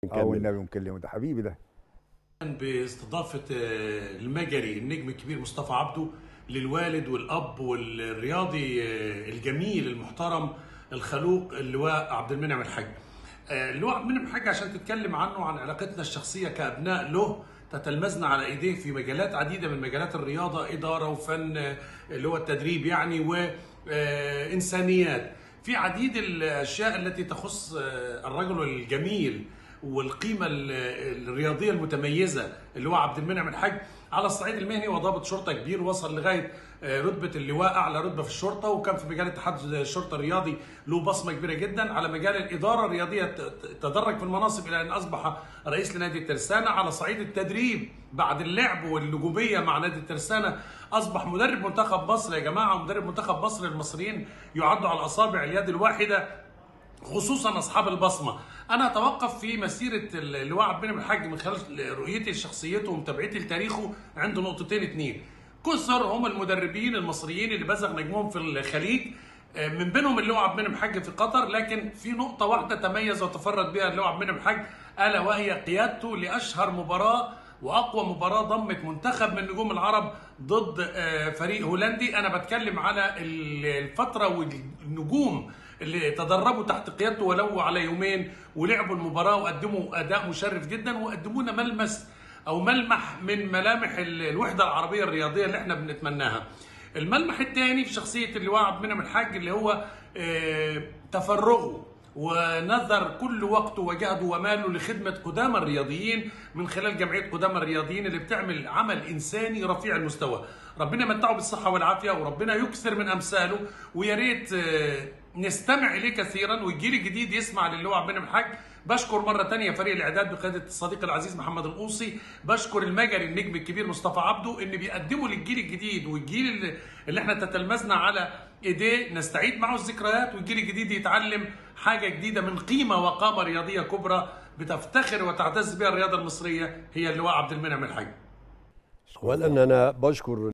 اه نكمل. والنبي ونكلمه ده حبيبي ده باستضافة آه، المجري النجم الكبير مصطفى عبده للوالد والأب والرياضي آه، الجميل المحترم الخلوق اللواء عبد المنعم الحاج آه، اللواء عبد المنعم الحاج عشان تتكلم عنه عن علاقتنا الشخصية كأبناء له تتلمذنا على ايديه في مجالات عديده من مجالات الرياضه اداره وفن آه، اللي هو التدريب يعني وانسانيات في عديد الاشياء التي تخص آه، الرجل الجميل والقيمه ال- الرياضيه المتميزه اللي هو عبد المنعم الحاج على الصعيد المهني وضابط شرطه كبير وصل لغايه آه، رتبه اللواء اعلى رتبه في الشرطه وكان في مجال اتحاد الشرطه الرياضي له بصمه كبيره جدا على مجال الاداره الرياضيه ت- ت- تدرج في المناصب الى ان اصبح رئيس لنادي الترسانه على صعيد التدريب بعد اللعب والنجوميه مع نادي الترسانه اصبح مدرب منتخب مصر يا جماعه مدرب منتخب مصر المصريين يعدوا على اصابع اليد الواحده خصوصا اصحاب البصمه انا اتوقف في مسيره اللواء عبد المنعم الحاج من خلال رؤيتي لشخصيته ومتابعتي لتاريخه عند نقطتين اتنين كثر هم المدربين المصريين اللي بزغ نجمهم في الخليج آه، من بينهم اللواء عبد المنعم الحاج في قطر لكن في نقطه واحده تميز وتفرد بها اللواء عبد المنعم الحاج الا وهي قيادته لاشهر مباراه واقوى مباراه ضمت منتخب من نجوم العرب ضد آه، فريق هولندي انا بتكلم على ال- الفتره والنجوم اللي تدربوا تحت قيادته ولو على يومين ولعبوا المباراه وقدموا اداء مشرف جدا وقدموا لنا ملمس او ملمح من ملامح ال- الوحده العربيه الرياضيه اللي احنا بنتمناها. الملمح الثاني في شخصيه اللواء عبد المنعم الحاج اللي هو آه، تفرغه ونذر كل وقته وجهده وماله لخدمة قدامى الرياضيين من خلال جمعية قدامى الرياضيين اللي بتعمل عمل إنساني رفيع المستوى ربنا يمتعه بالصحة والعافية وربنا يكثر من أمثاله ويا ريت آه، نستمع إليه كثيرا والجيل الجديد يسمع للواء عبد المنعم الحاج بشكر مرة تانية فريق الإعداد بقيادة الصديق العزيز محمد القوصي بشكر المجري النجم الكبير مصطفى عبده إن بيقدموا للجيل الجديد والجيل اللي, اللي احنا تتلمذنا على إيديه نستعيد معه الذكريات والجيل الجديد يتعلم حاجة جديدة من قيمة وقامة رياضية كبرى بتفتخر وتعتز بها الرياضة المصرية هي اللواء عبد المنعم الحاج اولا انا بشكر